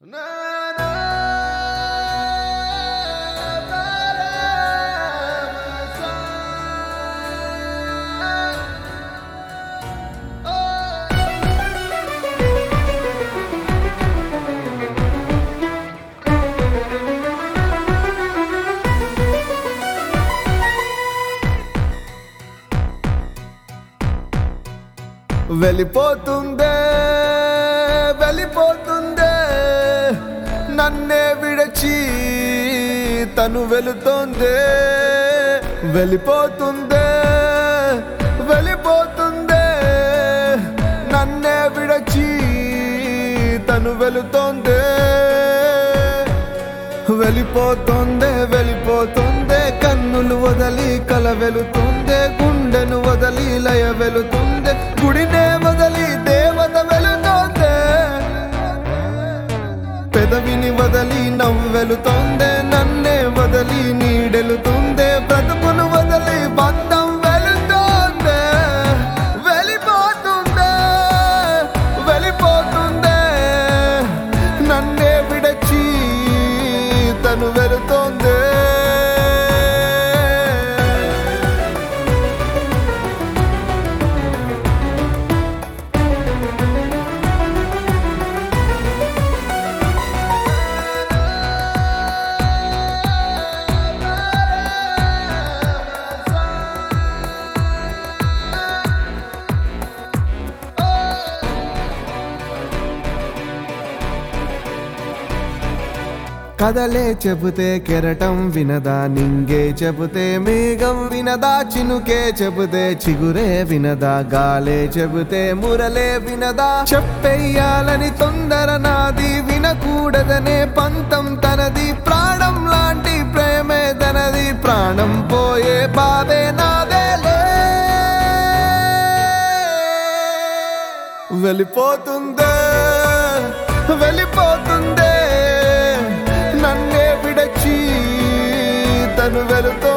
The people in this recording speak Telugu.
వెళ్ళిపోతుందే వెళ్ళిపోతుందే నన్నే విడచి తను వెళుతోందే వెళ్ళిపోతుందే వెళ్ళిపోతుందే నన్నే విడచి తను వెళుతోందే వెళ్ళిపోతుందే వెళ్ళిపోతుందే కన్నులు వదలి కల వెళుతుందే గుండెను వదలి లయ వెళుతుందే గుడినే వదలి దేవత వెళుతోందే పెదవిని వదలి నవ్వు వెళుతోందే నన్నే వదలి నీడెలుతుందే బ్రతుకును వదలి బంధం వెళుతోందే వెళ్ళిపోతుందే వెళ్ళిపోతుందే నన్నే విడచి తను వెళుతోందే కదలే చెబితే కెరటం వినదా నింగే చెబితే మేఘం వినదా చినుకే చెబితే చిగురే వినదా గాలే చెబితే మురలే వినదా చెప్పెయ్యాలని తొందర నాది వినకూడదనే పంతం తనది ప్రాణం లాంటి ప్రేమే తనది ప్రాణం పోయే బాధే నాదేలే వెళ్ళిపోతుందే వెళ్ళిపోతుందే నన్నే విడచి తను వెళుతో